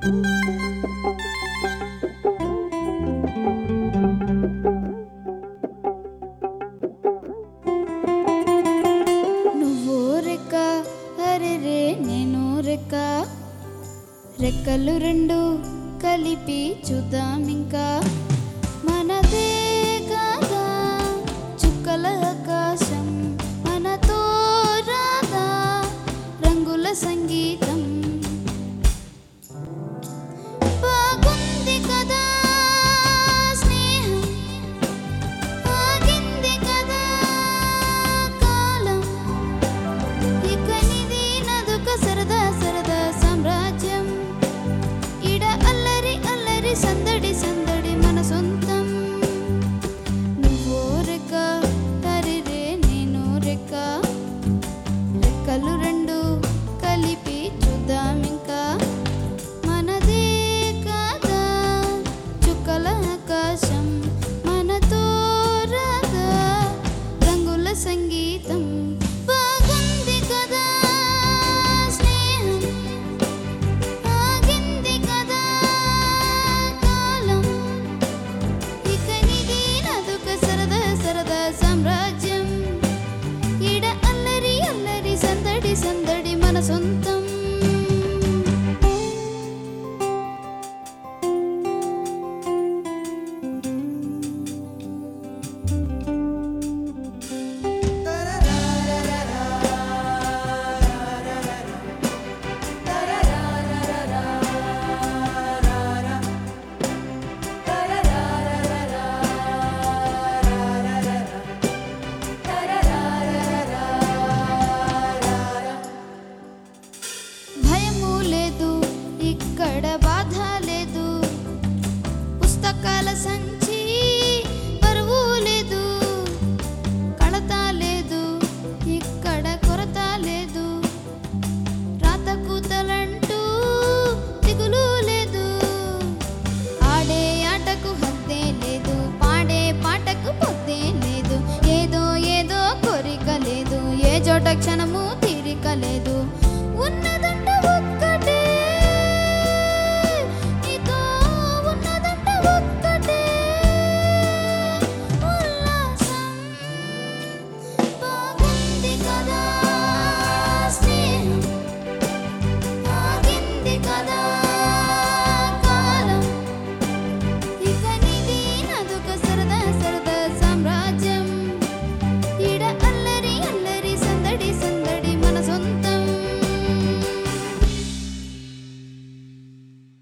నువ్వు రెక్క అరే రే నేను రెక్క రెక్కలు రెండు కలిపి చూద్దాం ఇంకా మనదే కాదా చుక్కల ఆకాశం మనతో రాదా రంగుల సంగీతం బాగుంది కదా స్నేహం ఆగింది కదా కాలం ఇక నిది నదుక సరదా సరదా సామ్రాజ్యం ఇడ అల్లరి అల్లరి సందడి సందడి మన సొంతం నువ్వు రెక్క హరిరే నేను రెక్క రెక్కలు రెండు కలిపి చూద్దాం ఇంకా మనదే కాదా చుక్కల ఆకాశం మనతో రాదా రంగుల సంగీతం బాగుంది కదా స్నేహం ఆగింది కదా కాలం ఇక నిది నదుక సరదా సరదా సామ్రాజ్యం ఈడ అల్లరి అల్లరి సందడి సందడి మన సొంతం భయము లేదు ఇక్కడ బాధ లేదు పుస్తకాల సంచి బరువు లేదు కళత లేదు ఇక్కడ కొరత లేదు రాత కూతలంటూ దిగులు లేదు ఆడే ఆటకు హద్దే లేదు పాడే పాటకు పొద్దే లేదు ఏదో ఏదో కోరిక లేదు ఏ చోట క్షణము తీరిక లేదు ఉన్నదంటూ ఒక్క